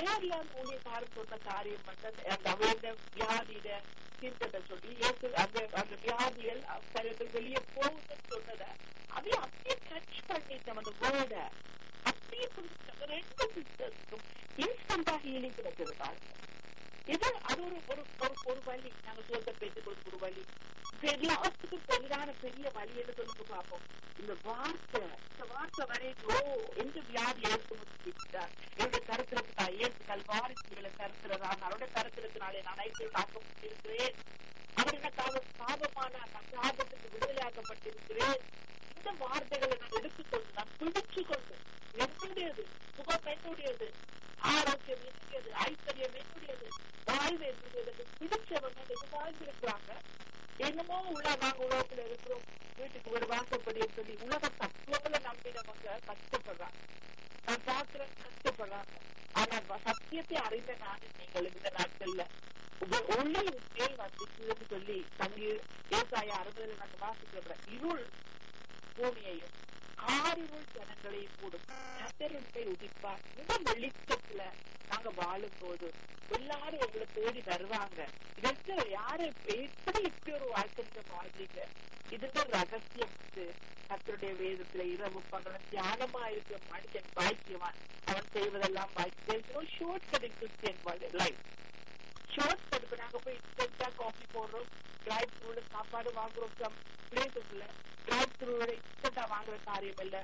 Ireland ஊழியக்காரர் சொன்ன காரியம் வந்து அந்த அவருடைய வியாதியில தீர்க்கத்தை சொல்லி இயேசு அந்த அந்த வியாதிகள் சிலர்கள் வெளியே போகுதுன்னு சொன்னதை அப்படியே அப்படியே டச் பண்ணிட்டோம் அந்த வேர்டை அப்படியே புரிஞ்சுட்டோம் ரெண்டு சிஸ்டர்ஸுக்கும் இன்ஸ்டன்டா ஹீலிங் கிடைச்சது பாருங்க இது அது ஒரு ஒரு ஒரு ஒரு வழி நாங்க சொல்ற பேசுறது ஒரு வழி எல்லாத்துக்கும் பெரிதான பெரிய வழி என்று சொல்லுங்க பார்ப்போம் இந்த வார்த்தை இந்த வார்த்தை வரையோ எந்த வியாதி ஏற்படுத்திட்டார் என்னுடைய கருத்திரத்துக்கா ஏற்று கல்வாரிசுகளை கருத்துறதான் அவருடைய கருத்திரத்தினாலே நான் ஐக்கிய காக்கப்பட்டிருக்கிறேன் அவர் எனக்காக சாபமான நான் சாபத்துக்கு விடுதலையாக்கப்பட்டிருக்கிறேன் இந்த வார்த்தைகளை நான் எடுத்துக்கொண்டு நான் பிடிச்சு கொண்டு என்னுடையது சுகம் என்னுடையது ஆரோக்கியம் என்னுடையது ஐஸ்வர்யம் என்னுடையது வாழ்வு என்னுடையது பிடிச்சவங்க இது வாழ்ந்திருக்கிறாங்க என்னமோ உள்ள நாங்க உலகத்துல இருக்கிறோம் வீட்டுக்கு ஒரு வாசப்படி சொல்லி உலக தத்துவங்களை நம்பினவங்க கஷ்டப்படுறாங்க நான் பாக்குறேன் கஷ்டப்படுறாங்க ஆனால் சத்தியத்தை அறிந்த நானும் நீங்கள் இந்த நாட்கள்ல ஒளி மேல் வந்துச்சுன்னு சொல்லி தங்கி விவசாய அறுபதுல நாங்க வாசிக்கிற இருள் பூமியையும் ஆறுருள் ஜனங்களையும் கூடும் கத்தருண்டை உதிப்பார் இந்த வெளிச்சத்துல நாங்க வாழும் போது எல்லாரும் எங்களை தேடி வருவாங்க இதற்கு யாரு எப்படி இப்படி ஒரு வாழ்க்கை வாழ்றீங்க இதுக்கு ரகசியம் கத்தருடைய வேதத்துல இரவு பகலும் தியானமா இருக்கிற மனுஷன் பாக்கியவான் அவன் செய்வதெல்லாம் பாக்கியம் short cutting Christian life short cut நாங்க போய் இன்ஸ்டன்டா காஃபி போடுறோம் டிரைவ் த்ரூல சாப்பாடு வாங்குறோம் சம் பிளேசஸ்ல டிரைவ் த்ரூல இன்ஸ்டன்டா வாங்குற காரியம் இல்ல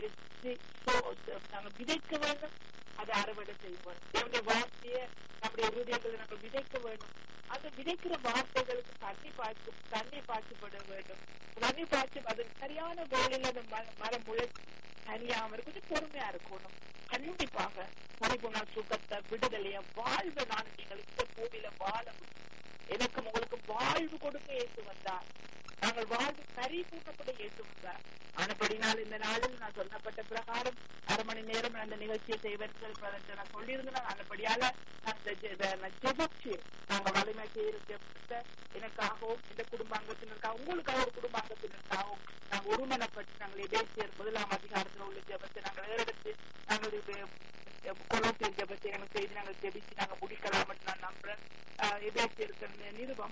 நாங்க விதைக்க வேண்டும் அதை அறுவடை செய்வோம் என்னுடைய வார்த்தைய நம்முடைய ஹிருதயங்களை நாங்கள் விதைக்க வேண்டும் அந்த விதைக்கிற வார்த்தைகளுக்கு தண்ணி பாய்ச்சி தண்ணி பாய்ச்சப்பட வேண்டும் தண்ணி பாய்ச்சி அது சரியான வேலையில அந்த மரம் முளைச்சி தனியாம இருக்கு பொறுமையா இருக்கணும் கண்டிப்பாக பரிபுணா சுகத்தை விடுதலைய வாழ்வு நான் நீங்கள் இந்த பூமியில வாழ எனக்கும் உங்களுக்கு வாழ்வு கொடுக்க ஏசு வந்தார் நாங்கள் வாழ்வு பரிபூர்ணப்பட ஏசு வந்தார் ஆனபடினால் இந்த நாளில் நான் சொல்லப்பட்ட பிரகாரம் அரை மணி நேரம் அந்த நிகழ்ச்சியை செய்வர்கள் நான் சொல்லியிருந்தேன் ஆனபடியால நான் ஜெபிச்சு நாங்க வலிமை செய்திருக்க எனக்காகவும் இந்த குடும்பாங்கத்தினருக்காக உங்களுக்காக ஒரு குடும்பாங்கத்தினருக்காகவும் நாங்கள் ஒருமனப்பட்டு நாங்கள் எதேசியர் முதலாம் அதிகாரத்தில் உள்ள ஜபத்தை நாங்கள் ஏறெடுத்து நாங்கள் கொலோசியர் ஜபத்தை நாங்கள் செய்து நாங்கள் ஜெபிச்சு நாங்கள் முடிக்கலாம் நான் நம்புறேன் எதேசியர் நிருபம்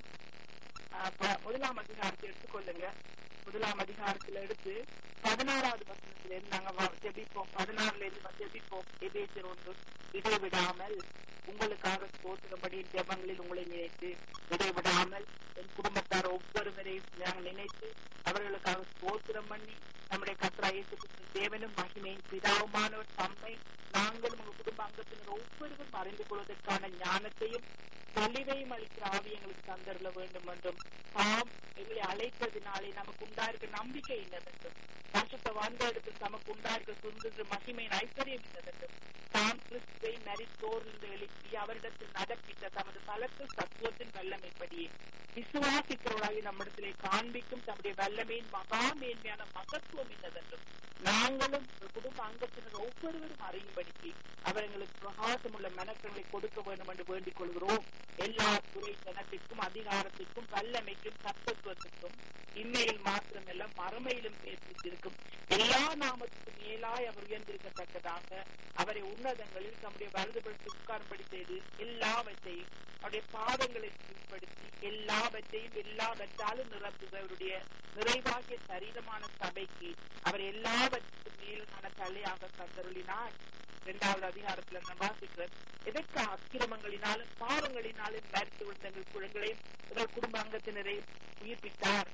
முதலாம் அதிகாரத்தை எடுத்துக்கொள்ளுங்க முதலாம் அதிகாரத்துல எடுத்து பதினாறாவது வசனத்துல இருந்து நாங்க ஜெபிப்போம் பதினாறுல இருந்து ஜெபிப்போம் எபேசர் ஒன்று இடைவிடாமல் உங்களுக்காக போற்றும்படி ஜெபங்களில் உங்களை நினைத்து இடைவிடாமல் என் குடும்பத்தார் ஒவ்வொருவரையும் நாங்கள் நினைத்து அவர்களுக்காக ஸ்தோத்திரம் பண்ணி நம்முடைய கத்ரா இயேசு தேவனும் மகிமையும் பிதாவுமானவர் தம்மை நாங்களும் உங்க குடும்ப அங்கத்தினர் ஒவ்வொருவரும் அறிந்து கொள்வதற்கான ஞானத்தையும் தெளிவையும் அளிக்கிற ஆவி எங்களுக்கு தந்தரல வேண்டும் என்றும் தாம் எங்களை அழைத்ததினாலே நமக்கு உண்டாயிருக்க நம்பிக்கை என்னவென்றும் வருஷத்தை வந்த இடத்து நமக்கு உண்டாயிருக்க சுந்தர மகிமையின் ஐஸ்வர்யம் என்னவென்றும் தாம் கிறிஸ்துவை மரித்தோர்ந்து எழுப்பி அவரிடத்தில் நடப்பித்த தமது தளத்து சத்துவத்தின் வல்லமைப்படியே விசுவாசிக்கிறவர்களாகி நம்மிடத்திலே காண்பிக்கும் தம்முடைய வல்லமையின் மகா மேன்மையான மகத்துவம் என்னதென்றும் நாங்களும் குடும்ப அங்கத்தினர் ஒவ்வொருவரும் அறியும்படிக்கு அவர் எங்களுக்கு பிரகாசம் உள்ள மனக்கங்களை கொடுக்க வேண்டும் என்று வேண்டிக் கொள்கிறோம் எல்லா துறை ஜனத்திற்கும் அதிகாரத்திற்கும் வல்லமைக்கும் சத்தத்துவத்திற்கும் இம்மையில் மாத்திரமல்ல மறுமையிலும் பேசியிருக்கும் எல்லா நாமத்துக்கும் மேலாய் அவர் உயர்ந்திருக்கத்தக்கதாக அவரை உன்னதங்களில் தம்முடைய வலதுபடுத்தி உட்கார்படி செய்து எல்லாவற்றையும் அவருடைய பாதங்களை கீழ்ப்படுத்தி எல்லாவற்றையும் எல்லாவற்றாலும் நிரப்புகிறவருடைய நிறைவாகிய சரீரமான சபைக்கு அவர் எல்லாவற்றுக்கும் மேலான தலையாக கத்தருளினார் இரண்டாவது அதிகாரத்துல நான் வாசிக்கிறேன் எதற்கு அக்கிரமங்களினாலும் பாவங்களினாலும் மறுத்து விழுந்த எங்கள் குழந்தைகளையும் எங்கள் குடும்ப அங்கத்தினரை உயிர்ப்பித்தார்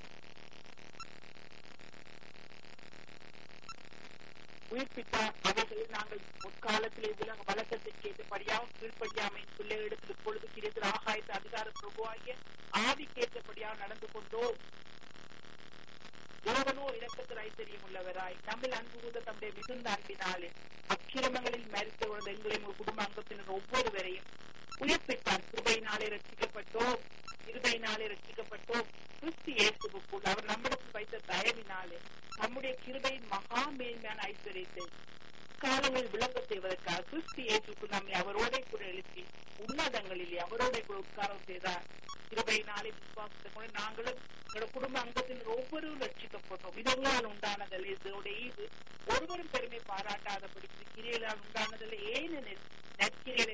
உயிர்ப்பித்தார் அவைகளில் நாங்கள் முற்காலத்திலே உலக வழக்கத்திற்கு ஏற்றபடியாகவும் கீழ்ப்படியாமையின் பிள்ளைகளிடத்தில் இப்பொழுது கிடைத்த ஆகாயத்து அதிகார பிரபுவாகிய ஆவிக்கேற்றபடியாக நடந்து கொண்டோம் தேவனோ இரக்கத்தில் ஐத்தரியம் உள்ளவராய் நம்மில் அன்பு கூந்த தம்முடைய மிகுந்த அன்பினாலே அக்கிரமங்களில் மறித்து விழுந்த எங்களை உங்கள் குடும்ப அங்கத்தினர் ஒவ்வொருவரையும் உயிர்ப்பித்தார் கிருபையினாலே ரட்சிக்கப்பட்டோம் கிருபையினாலே ரட்சிக்கப்பட்டோம் கிறிஸ்து இயேசுக்குள் அவர் நம்மிடத்தில் வைத்த தயவினாலே நம்முடைய கிருபையின் மகா மேன்மையான ஐஸ்வர்யத்தை காலங்களில் விளங்க செய்வதற்காக கிறிஸ்து இயேசுக்கு நம்மை அவரோட கூட எழுப்பி உன்னதங்களிலே அவரோட கூட உட்காரம் செய்தார் கிருபையினாலே விசுவாசத்தை கொண்டு நாங்களும் எங்களோட குடும்ப அங்கத்தினர் ஒவ்வொருவரும் ரட்சிக்கப்பட்டோம் இதனால் உண்டானதல்ல இதோட ஈவு ஒருவரும் பெருமை பாராட்டாதபடி கிரியலால் உண்டானதில்லை ஏனெனில் நற்கிரிகளை